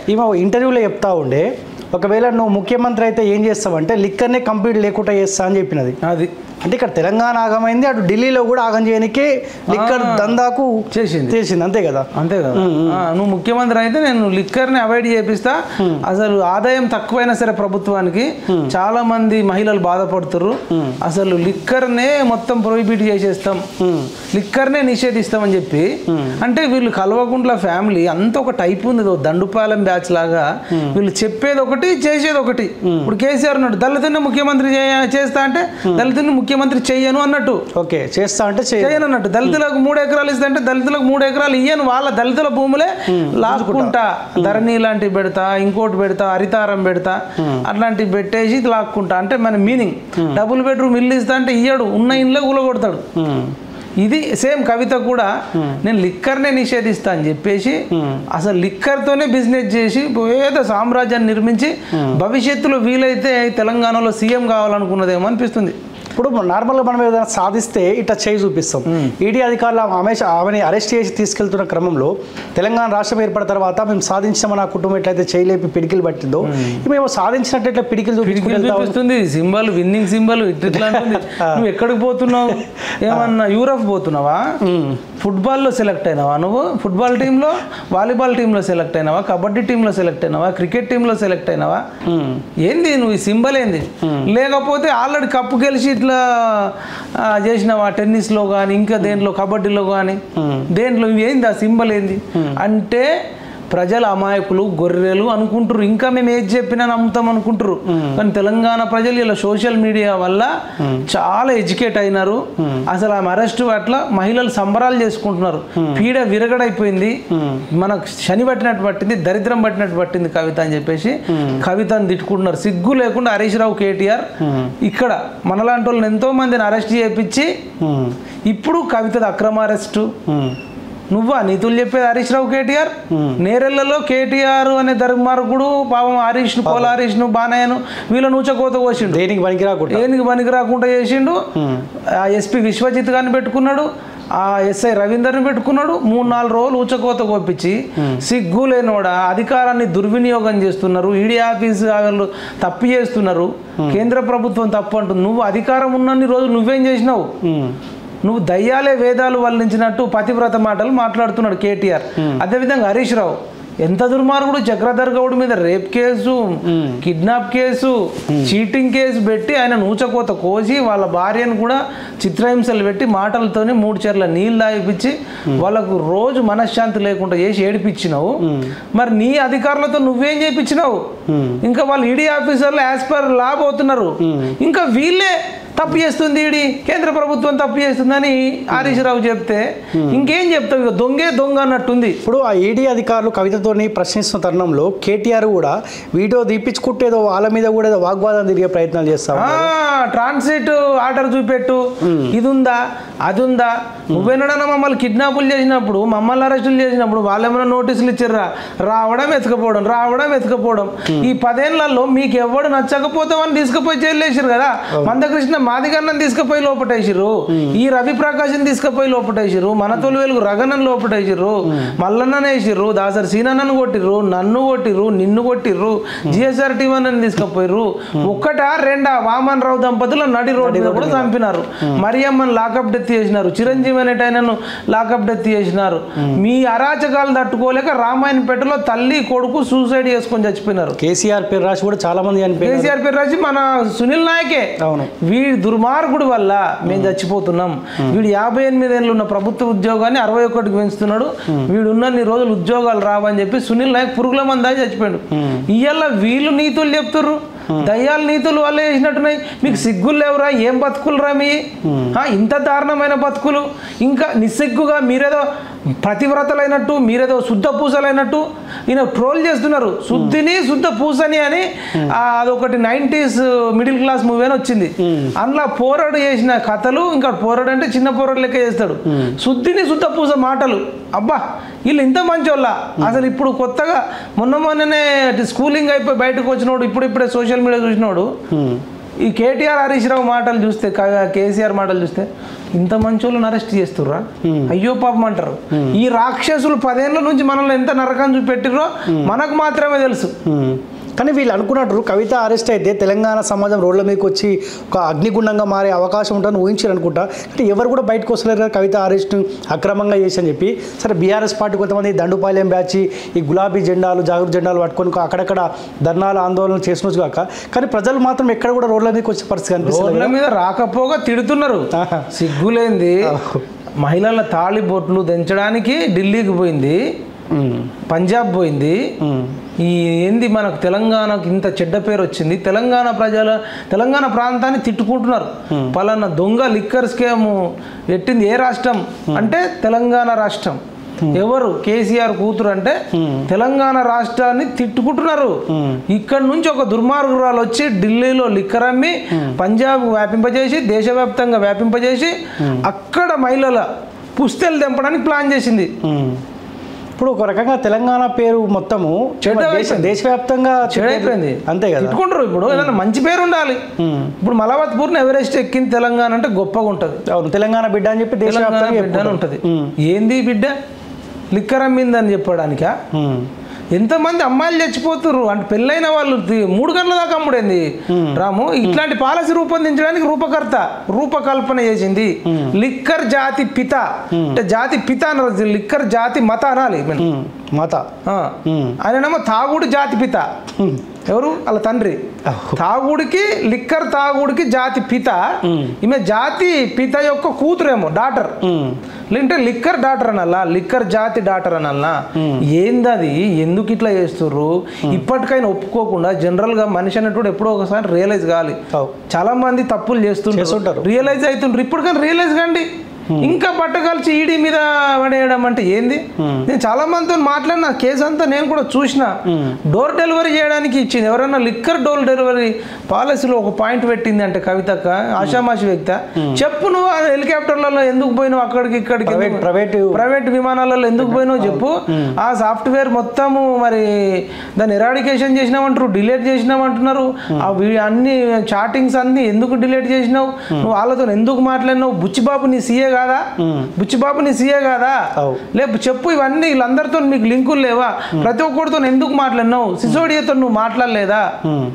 ఈమె ఇంటర్వ్యూలో చెప్తా ఉండే ఒకవేళ నువ్వు ముఖ్యమంత్రి అయితే ఏం చేస్తావంటే లిక్కర్నే కంప్లీట్ లేకుండా చేస్తా అని చెప్పినది అది అంటే ఇక్కడ తెలంగాణ ఆగమైంది అటు ఢిల్లీలో కూడా ఆగం చేయనికే లిక్కర్ దందాకు చేసింది. చేసింది అంతే కదా అంతే కదా ఆ, నువ్వు ముఖ్యమంత్రి అయితే నేను లిక్కర్ని అవాయిడ్ చేపిస్తా అసలు ఆదాయం తక్కువైనా సరే ప్రభుత్వానికి చాలా మంది మహిళలు బాధపడుతుర్రు అసలు లిక్కర్నే మొత్తం ప్రొహిబిట్ చేసేస్తాం లిక్కర్నే నిషేధిస్తామని చెప్పి అంటే వీళ్ళు కల్వకుంట్ల ఫ్యామిలీ అంత ఒక టైప్ ఉంది ఏదో దండుపాలెం బ్యాచ్ లాగా వీళ్ళు చెప్పేది ఒకటి చేసేది ఒకటి ఇప్పుడు కేసీఆర్ ఉన్నాడు దళితుని ముఖ్యమంత్రి చేయ- చేస్తా అంటే దళితుని ముఖ్యమంత్రి చెయ్యను అన్నట్టు ఓకే చేస్తా అంటే చేయ చేయను అన్నట్టు దళితులకు మూడు ఎకరాలు ఇస్తా అంటే దళితులకు మూడు ఎకరాలు ఇయ్యను వాళ్ళ దళితుల భూములే లాక్కుంటా ధరణి లాంటివి పెడతా ఇంకోటి పెడతా హరితారం పెడతా అట్లాంటివి పెట్టేసి లాక్కుంటా అంటే మన మీనింగ్ డబుల్ బెడ్రూమ్ ఇల్లు ఇస్తా అంటే ఇయ్యడు ఉన్న ఇంట్లో కూలగొడతాడు ఇది సేమ్ కవిత కూడా నేను లిక్కర్నే నిషేధిస్తా అని చెప్పేసి అసలు లిక్కర్తోనే బిజినెస్ చేసి ఏదో సామ్రాజ్యాన్ని నిర్మించి భవిష్యత్తులో వీలైతే తెలంగాణలో సీఎం కావాలనుకున్నదేమో అనిపిస్తుంది ఇప్పుడు నార్మల్గా మనం ఏదైనా సాధిస్తే ఇట్లా చేయి చూపిస్తాం ఈడీ అధికారులు ఆమె ఆమెని అరెస్ట్ చేసి తీసుకెళ్తున్న క్రమంలో తెలంగాణ రాష్ట్రం ఏర్పడిన తర్వాత మేము సాధించామని నా కుటుంబం ఎట్లయితే చేయలేపి పిడికిలు పట్టిందో మేము సాధించినట్టు ఇట్లా పిడికిలు చూపించుకుంటూ పిడికిలు వెళ్తా ఉన్నాం. చూపిస్తుంది సింబల్ విన్నింగ్ సింబల్ ఇట్లా అంటుంది నువ్వు ఎక్కడికి పోతున్నావు ఏమన్నా యూరప్ పోతున్నావా ఫుట్బాల్లో సెలెక్ట్ అయినావా నువ్వు ఫుట్బాల్ టీంలో వాలీబాల్ టీంలో సెలెక్ట్ అయినావా కబడ్డీ టీంలో సెలెక్ట్ అయినావా క్రికెట్ టీంలో సెలెక్ట్ అయినావా ఏంది నువ్వు ఈ సింబల్ ఏంది లేకపోతే ఆల్రెడీ కప్పు గెలిచి ఇట్లా ఆ, చేసినావా టెన్నిస్లో కానీ ఇంకా దేంట్లో కబడ్డీలో కానీ దేంట్లో ఇవి ఏంది ఆ సింబల్ ఏంది అంటే ప్రజల అమాయకులు గొర్రెలు అనుకుంటారు ఇంకా మేము ఏది చెప్పినా నమ్ముతాం అనుకుంటారు కానీ తెలంగాణ ప్రజలు ఇలా సోషల్ మీడియా వల్ల చాలా ఎడ్యుకేట్ అయినారు అసలు ఆమె అరెస్ట్ అట్లా మహిళలు సంబరాలు చేసుకుంటున్నారు పీడ విరగడైపోయింది మనకు శని పట్టినట్టు పట్టింది దరిద్రం పట్టినట్టు పట్టింది కవిత అని చెప్పేసి కవితను తిట్టుకుంటున్నారు సిగ్గు లేకుండా హరీష్ రావు కేటీఆర్ ఇక్కడ మనలాంటి వాళ్ళని ఎంతో మందిని అరెస్ట్ చేయించి ఉమ్, ఇప్పుడు కవితది అక్రమ అరెస్టు ఉమ్, నువ్వా నీతులు చెప్పేది హరీష్ రావు కేటీఆర్ నేరెళ్లలో కేటీఆర్ అనే ధర్మార్గుడు పాపం హరీష్ ను పోల హరీష్ ను బానయ్యను వీళ్ళ నూచకోత కోసిండు దేనికి పనికి రాకుండా దేనికి పనికి రాకుండా చేసిండు ఆ ఎస్పీ విశ్వజిత్ గారిని పెట్టుకున్నాడు ఆ ఎస్ఐ రవీందర్ని పెట్టుకున్నాడు మూడు నాలుగు రోజులు ఊచకోత కోపించి సిగ్గు లేనోడా అధికారాన్ని దుర్వినియోగం చేస్తున్నారు ఈడీ ఆఫీస్ వాళ్ళు తప్పు చేస్తున్నారు కేంద్ర ప్రభుత్వం తప్పు అంటుంది నువ్వు అధికారం ఉన్నన్ని రోజులు నువ్వేం చేసినావు ఉమ్, నువ్వు దయ్యాలే వేదాలు వల్లించినట్టు పతివ్రత మాటలు మాట్లాడుతున్నాడు కేటీఆర్ అదేవిధంగా హరీష్ రావు ఎంత దుర్మార్గుడు చక్రధర్ గౌడ్ మీద rape case kidnap case cheating case పెట్టి ఆయన నూచకోత కోసి వాళ్ళ భార్యను కూడా చిత్రహింసలు పెట్టి మాటలతోనే మూడు చెర్ల నీళ్ళు తాగిపించి వాళ్ళకు రోజు మనశ్శాంతి లేకుండా చేసి ఏడిపించినావు మరి నీ అధికారులతో నువ్వేం చేయించినావు ఇంకా వాళ్ళు ఈడీ ఆఫీసర్లు యాజ్ పర్ లా పోతున్నారు ఇంకా వీళ్ళే తప్పు చేస్తుంది ఈడి కేంద్ర ప్రభుత్వం తప్పు చేస్తుందని హరీష్ రావు చెప్తే ఇంకేం చెప్తావు ఇక దొంగే దొంగ అన్నట్టుంది ఇప్పుడు ఆ ఈడీ అధికారులు కవితతోని ప్రశ్నిస్తున్న తరుణంలో కేటీఆర్ కూడా వీడియో తీపించుకుంటే ఏదో వాళ్ళ మీద కూడా ఏదో వాగ్వాదం తిరిగే ప్రయత్నాలు చేస్తాం ఆ, ట్రాన్సిట్ ఆర్డర్ చూపెట్టు ఇది ఉందా అది ఉందా నువ్వెన్నడన్నా మమ్మల్ని కిడ్నాపులు చేసినప్పుడు మమ్మల్ని అరెస్టులు చేసినప్పుడు వాళ్ళు ఏమైనా నోటీసులు ఇచ్చారా రావడం ఎత్తుకపోవడం రావడం ఎత్తుకపోవడం ఈ పదేళ్లలో మీకు ఎవడు నచ్చకపోతే వాళ్ళు తీసుకుపోయి జైలు వేసారు కదా మందకృష్ణ మాదిగన్నని తీసుకుపోయి లోపటేసిర్రు ఈ రవి ప్రకాశం తీసుకుపోయి లోపటేసిర్రు మన తొలి వెలుగు రగనని లోపటేసిర్రు మల్లన్నని వేసిర్రు దాసరి సీనన్నను కొట్టిర్రు నన్ను కొట్టిర్రు నిన్ను కొట్టిర్రు జిఎస్ఆర్ టీవీ తీసుకుపోయిర్రు ఒక్కటా రెండా వామన్ రావు దంపతులు నడి రోడ్డు మీద కూడా చంపినారు మరియమ్మని లాకప్ డెత్ చేసినారు చిరంజీవి అనేటైనను లాకప్ డెత్ చేసినారు మీ అరాచకాలు తట్టుకోలేక రామాయణపేటలో తల్లి కొడుకు సూసైడ్ చేసుకొని చచ్చిపోయినారు కేసీఆర్ పేరు రాసి కూడా చాలా మంది చనిపోయారు కేసీఆర్ పేరు రాసి మన సునీల్ నాయకే అవును వీడి దుర్మార్గుడి వల్ల మేము చచ్చిపోతున్నాం వీడు యాభై ఎనిమిది ఏళ్ళు ఉన్న ప్రభుత్వ ఉద్యోగాన్ని అరవై ఒకటికి పెంచుతున్నాడు వీడు ఉన్నన్ని రోజులు ఉద్యోగాలు రావని చెప్పి సునీల్ నాయక్ పురుగుల మంది చచ్చిపోయాడు ఇవాళ వీళ్ళు నీతులు చెప్తుర్రు దయ్యాల నీతులు వాళ్ళే చేసినట్టున్నాయి మీకు సిగ్గులు లేవురా ఏం బతుకులు రా మీ ఆ, ఇంత దారుణమైన బతుకులు ఇంకా నిస్సిగ్గుగా మీరేదో ప్రతివ్రతలైనట్టు మీరేదో శుద్ధ పూసలైనట్టు ఈయన ట్రోల్ చేస్తున్నారు శుద్ధిని శుద్ధ పూసని అని ఆ, అదొకటి నైంటీస్ మిడిల్ క్లాస్ మూవీ అని వచ్చింది అందులో పోరడు చేసిన కథలు ఇంకా పోరడు అంటే చిన్న పోరడు లెక్క చేస్తాడు శుద్ధిని శుద్ధ పూస మాటలు అబ్బా వీళ్ళు ఇంత మంచోళ్ళ అసలు ఇప్పుడు కొత్తగా మొన్న మొన్ననే స్కూలింగ్ అయిపోయి బయటకు వచ్చినోడు ఇప్పుడు ఇప్పుడే సోషల్ మీడియా చూసినోడు ఈ కేటీఆర్ హరీష్ రావు మాటలు చూస్తే క- కేసీఆర్ మాటలు చూస్తే ఇంత మంచోళ్ళని అరెస్ట్ చేస్తుర్రా అయ్యో పాపం అంటారు ఈ రాక్షసులు పదేళ్ల నుంచి మనల్ని ఎంత నరకం చూపెట్టిర్రో మనకు మాత్రమే తెలుసు ఉమ్. కానీ వీళ్ళు అనుకున్నట్టు కవిత అరెస్ట్ అయితే తెలంగాణ సమాజం రోడ్ల మీదకి వచ్చి ఒక అగ్నిగుండంగా మారే అవకాశం ఉంటుందని ఊహించారు అనుకుంటా అంటే ఎవరు కూడా బయటకు వస్తలేరు కదా కవిత అరెస్ట్ అక్రమంగా చేసి అని చెప్పి సరే బీఆర్ఎస్ పార్టీ కొంతమంది దండుపాలెం బ్యాచ్ ఈ గులాబీ జెండాలు జాగృతి జెండాలు పట్టుకొని అక్కడక్కడ ధర్నాలు ఆందోళనలు చేసినచ్చు కాక కానీ ప్రజలు మాత్రం ఎక్కడ కూడా రోడ్ల మీదకి వచ్చే పరిస్థితి కనిపిస్తుంది రోడ్ల మీద రాకపోగా తిడుతున్నారు ఆహా. సిగ్గులేంది మహిళల తాళిబొట్లు దించడానికి ఢిల్లీకి పోయింది పంజాబ్ పోయింది ఈ ఏంది మనకు తెలంగాణకు ఇంత చెడ్డ పేరు వచ్చింది తెలంగాణ ప్రజల తెలంగాణ ప్రాంతాన్ని తిట్టుకుంటున్నారు పలానా దొంగ లిక్కర్ స్కామ్ పెట్టింది ఏ రాష్ట్రం అంటే తెలంగాణ రాష్ట్రం ఎవరు కేసీఆర్ కూతురు అంటే తెలంగాణ రాష్ట్రాన్ని తిట్టుకుంటున్నారు ఇక్కడ నుంచి ఒక దుర్మార్గురాలు వచ్చి ఢిల్లీలో లిక్కర్ అమ్మి పంజాబ్ వ్యాపింపజేసి దేశవ్యాప్తంగా వ్యాపింపజేసి అక్కడ మహిళల పుస్తెలు తెంపడానికి ప్లాన్ చేసింది ఇప్పుడు ఒక రకంగా తెలంగాణ పేరు మొత్తము చెడ్డ దేశ అయిపోయింది. దేశవ్యాప్తంగా చెడైపోయింది అంతే కదా తిట్టుకుంటారు ఇప్పుడు ఏదైనా మంచి పేరు ఉండాలి ఇప్పుడు మలవత్పూర్ని ఎవరెస్ట్ ఎక్కింది తెలంగాణ అంటే గొప్పగా ఉంటుంది అవును తెలంగాణ బిడ్డ అని చెప్పి తెలంగాణ దేశవ్యాప్తంగా బిడ్డ అని చెప్పుకుంటారు. ఉంటుంది ఏంది ఈ బిడ్డ లిక్కర్ అమ్మిందని చెప్పడానికా ఉమ్. ఎంతమంది అమ్మాయిలు చచ్చిపోతున్నారు అంటే పెళ్ళైన వాళ్ళు తి- మూడు గంటల దాకా అమ్ముడైంది రాము ఇట్లాంటి పాలసీ రూపొందించడానికి రూపకర్త రూపకల్పన చేసింది లిక్కర్ జాతి పిత అంటే జాతి పిత అన్నారు లిక్కర్ జాతి మత అనాలి ఉమ్. మాత ఆ. ఉమ్. ఆయనేమో తాగుడు జాతి పిత ఉమ్. ఎవరు వాళ్ళ తండ్రి తాగుడికి లిక్కర్ తాగుడికి జాతి పిత ఈమె జాతి పిత యొక్క కూతురేమో డాటర్ ఉమ్. లేదంటే లిక్కర్ డాటర్ అనల్లా లిక్కర్ జాతి డాటర్ అనల్లా ఏందది ఎందుకు ఇట్లా చేస్తుర్రు ఇప్పటికైనా ఒప్పుకోకుండా జనరల్ గా మనిషి అనేటువంటి ఎప్పుడో ఒకసారి రియలైజ్ కావాలి అవు. చాలా మంది తప్పులు చేస్తుంటారు చేస్తుంటారు. రియలైజ్ అవుతుండ్రు ఇప్పటికైనా రియలైజ్ కండి ఇంకా పట్టగలిచి ఈడీ మీద పడేయడం అంటే ఏంది నేను చాలా మందితో మాట్లాడిన కేసు అంతా నేను కూడా చూసిన డోర్ డెలివరీ చేయడానికి ఇచ్చింది ఎవరైనా లిక్కర్ డోర్ డెలివరీ పాలసీలో ఒక పాయింట్ పెట్టింది అంటే కవితక్క ఆషామాషి వ్యక్తి చెప్పు నువ్వు ఆ హెలికాప్టర్లలో ఎందుకు పోయినావు అక్కడికి ఇక్కడికి ప్రైవేట్ ఎందుకు- ప్రైవేట్ ప్రైవేట్ విమానాలలో ఎందుకు పోయినావు చెప్పు ఆ సాఫ్ట్వేర్ మొత్తము మరి దాన్ని ఎరాడికేషన్ చేసినామంటారు డిలీట్ చేసినామంటున్నారు ఆ వీ- అన్ని చాటింగ్స్ అన్ని ఎందుకు డిలీట్ చేసినావు నువ్వు వాళ్ళతో ఎందుకు మాట్లాడినావు బుచ్చిబాబు నీ సీఏ కాదా బుచ్చిబాబు నీ సీఏ కాదా అవు. లేపు చెప్పు ఇవన్నీ వీళ్ళందరితో మీకు లింకులు లేవా ప్రతి ఒక్కరితో ఎందుకు మాట్లాడినావు సిసోడియాతో నువ్వు మాట్లాడలేదా ఉమ్.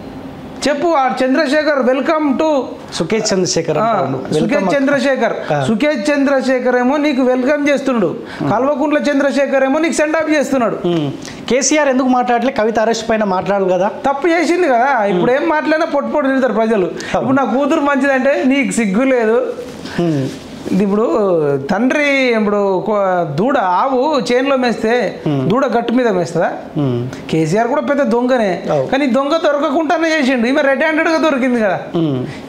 చెప్పు ఆ చంద్రశేఖర్ వెల్కమ్ టు సుఖేష్ చంద్రశేఖర్ ఆ, అంటారు. సుఖేష్ చంద్రశేఖర్ సుఖేష్ చంద్రశేఖర్ ఏమో నీకు వెల్కమ్ చేస్తున్నాడు కల్వకుంట్ల చంద్రశేఖర్ ఏమో నీకు సెండ్ ఆఫ్ చేస్తున్నాడు ఉమ్. కేసీఆర్ ఎందుకు మాట్లాడలే కవిత అరెస్ట్ పైన మాట్లాడాలి కదా తప్పు చేసింది కదా ఇప్పుడు ఏం మాట్లాడినా పొట్టు పొట్టు తిడతారు ప్రజలు ఇప్పుడు నా కూతురు మంచిదంటే నీకు సిగ్గు లేదు ఉమ్. ఇది ఇప్పుడు తండ్రి ఇప్పుడు కో- దూడ ఆవు చేనులో మేస్తే దూడ గట్టు మీద మేస్తుందా ఉమ్. కేసీఆర్ కూడా పెద్ద దొంగనే అవు. కానీ దొంగ దొరకకుండానే చేసిండు ఈమె రెడ్ హ్యాండెడ్గా దొరికింది కదా ఉమ్.